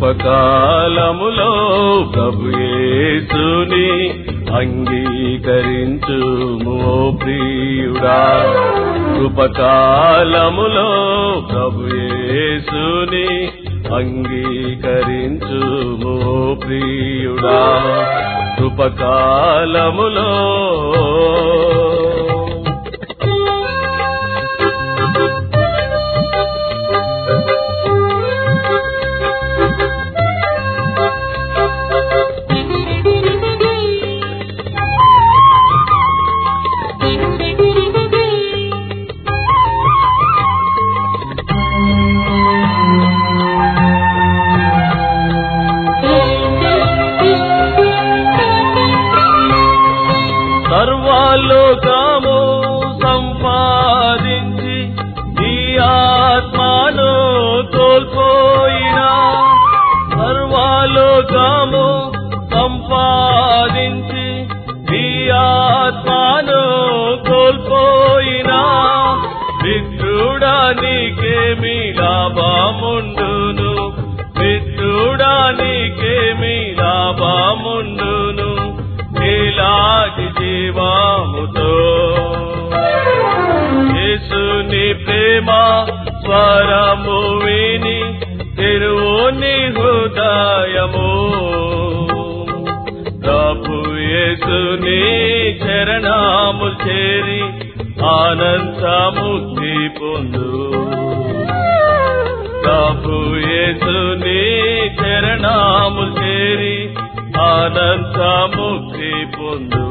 కృపకాలములో ప్రభుయేసుని అంగీకరించుము ఓ ప్రియుడా కృపకాలములో ప్రభుయేసుని అంగీకరించుము ఓ ప్రియుడా కృపకాలములో సర్వాలోకము సంపాదించి నీ ఆత్మను కోల్పోయినా సర్వాలోకము సంపాదించి నీ ఆత్మను కోల్పోయినా మిత్రుడా నీకేమి లాభముండును మిత్రుడా నీకేమి లాభముండును నీలాటి జీవాముతో యేసుని ప్రేమ స్వరము విని తెరువుని హృదయము ప్రభు యేసుని చరణాము చేరి ఆనంద ముక్తి పొందు ప్రభు యేసుని చరణాము చేరి ఆనంద ముక్తి పొందు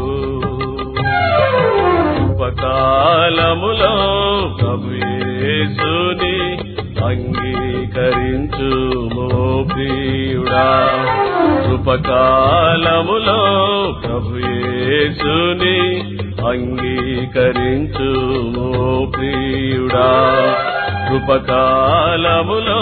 ఉపకాలములో ప్రభు యేసుని అంగీకరించు ప్రియుడా ఉపకాలములో ప్రభు యేసుని అంగీకరించు ప్రియుడా కృపకాలములో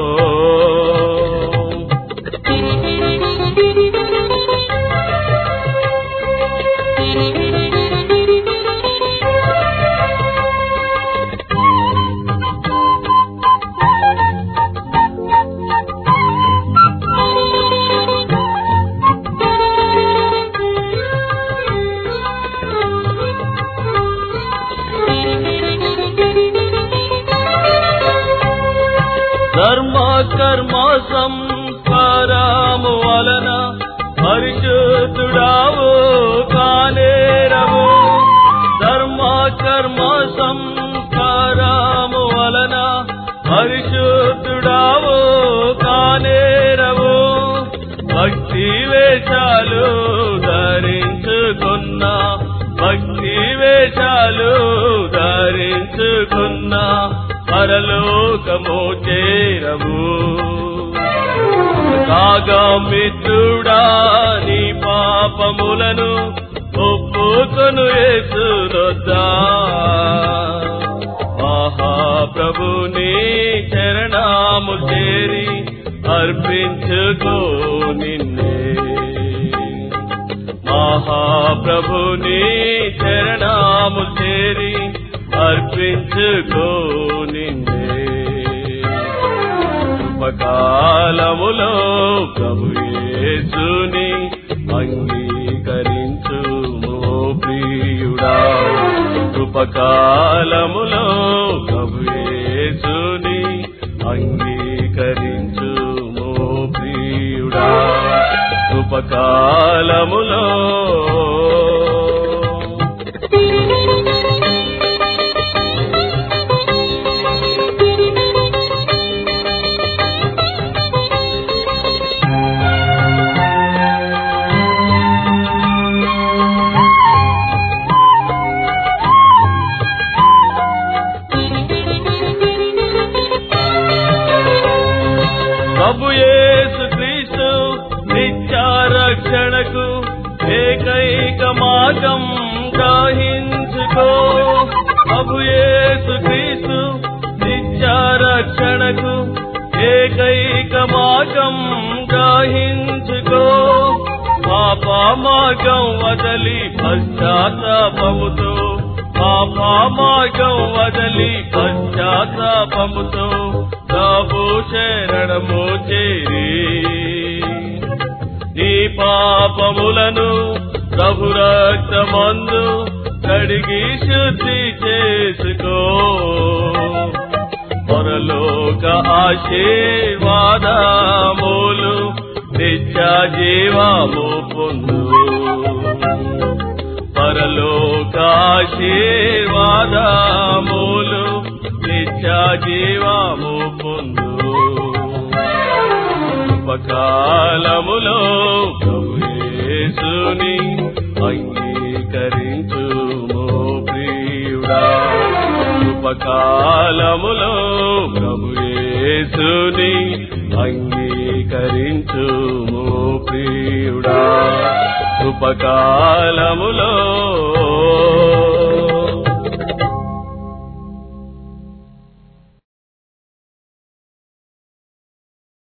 ధర్మ కర్మ సంస్కారము వలన పరిశుద్ధుడావు కానేరవు ధర్మ కర్మ సంస్కారము వలన పరిశుద్ధుడావు కానేరవు భక్తి వేషాలు ధరించుకున్న భక్తి వేషాలు ధరించుకున్న పరలోకము చేరవు కాగా మిత్రుడా నీ పాపములను ఒప్పుకొను యేసునొద్దా మహాప్రభుని చరణాము చేరి అర్పించుకో నిన్నే మహాప్రభుని చరణాము చేరి అర్పించుకో నిన్నే ఉపకాలములో ప్రభు యేసుని అంగీకరించు ప్రియుడా ఉపకాలములో ప్రభు యేసుని అంగీకరించు ప్రియుడా ఉపకాలములో ప్రభు యేసు క్రీస్తు నిత్యారక్షణకు ఏకైక మార్గం గ్రహించుకో ప్రభు యేసు క్రీస్తు నిత్యారక్షణకు ఏకైక మార్గం గ్రహించుకో పాప మార్గం వదలి పశ్చాత్తాపముతో పాప మార్గం వదలి పశ్చాత్తాపముతో ప్రభు శరణము చేరి నీ పాపములను ప్రభు రక్తమందు కడిగి శుద్ధి చేసుకో పరలోక ఆశీర్వాదములు నిత్య జీవము పొందు పరలోక ఆశీర్వాదములు నిత్య జీవము పొందు ఉపకాలములో ప్రభుయేసుని అంగీకరించుము ప్రియుడా ఉపకాలములో ప్రభుయేసుని అంగీకరించుము ప్రియుడా ఉపకాలములో